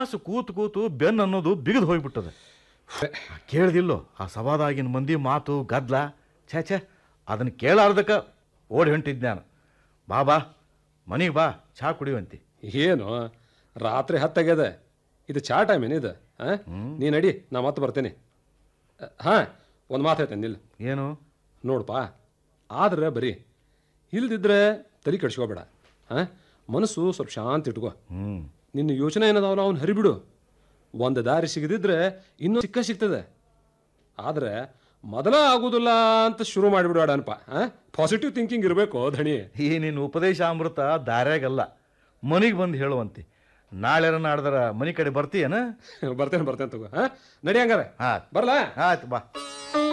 ಕಾಸು ಕೂತು ಕೂತು ಬೆನ್ನು ಅನ್ನೋದು ಬಿಗಿದು ಹೋಗ್ಬಿಟ್ಟದೆ ಕೇಳ್ದಿಲ್ಲೋ ಆ ಸಭಾದಾಗಿನ ಮಂದಿ ಮಾತು ಗದ್ಲ ಛೇ ಛೇ ಅದನ್ನು ಕೇಳಾರ್ದಕ್ಕ ಓಡಿ ಹೊಂಟಿದ್ ನಾನು ಬಾ ಬಾ ಮನೆಗೆ ಬಾ ಚಹಾ ಕುಡಿಯುವಂತಿ ಏನು ರಾತ್ರಿ ಹತ್ತಾಗ್ಯದ ಇದು ಚಾ ಟೈಮ್ ಏನಿದು ಹಾಂ ನೀ ನಡಿ ನಾ ಮತ್ತೆ ಬರ್ತೇನೆ ಹಾಂ ಒಂದು ಮಾತು ಹೇಳ್ತೇನೆ ನಿಲ್ಲ ಏನು ನೋಡಪ್ಪ ಆದ್ರೆ ಬರೀ ಇಲ್ದಿದ್ರೆ ತಲೆ ಕೆಡ್ಸ್ಕೋಬೇಡ ಹಾಂ ಮನಸ್ಸು ಸ್ವಲ್ಪ ಶಾಂತಿ ಇಟ್ಕೋ ಹ್ಞೂ ನಿನ್ನ ಯೋಚನೆ ಏನದಾವಲ್ಲ ಅವ್ನು ಹರಿಬಿಡು ಒಂದು ದಾರಿ ಸಿಗದಿದ್ರೆ ಇನ್ನೂ ಸಿಕ್ಕ ಸಿಗ್ತದೆ ಆದ್ರೆ ಮೊದಲ ಆಗುದಿಲ್ಲ ಅಂತ ಶುರು ಮಾಡಿಬಿಡೋಣ ಅನ್ಪ ಹಾಂ ಪಾಸಿಟಿವ್ ಥಿಂಕಿಂಗ್ ಇರಬೇಕು ಧಣಿ ಈ ನಿನ್ನ ಉಪದೇಶ ಅಮೃತ ದಾರ್ಯಾಗಲ್ಲ ಮನೆಗೆ ಬಂದು ಹೇಳುವಂತಿ ನಾಳೆ ನಾಡ್ದರ ಮನೆ ಕಡೆ ಬರ್ತೀಯನ ಬರ್ತೇನೆ ಬರ್ತೇನೆ ತಗೋ ಹಾಂ ನಡಿ ಹಂಗಾರೆ ಆಯ್ತು ಬರ್ಲಾ ಆಯ್ತು ಬಾ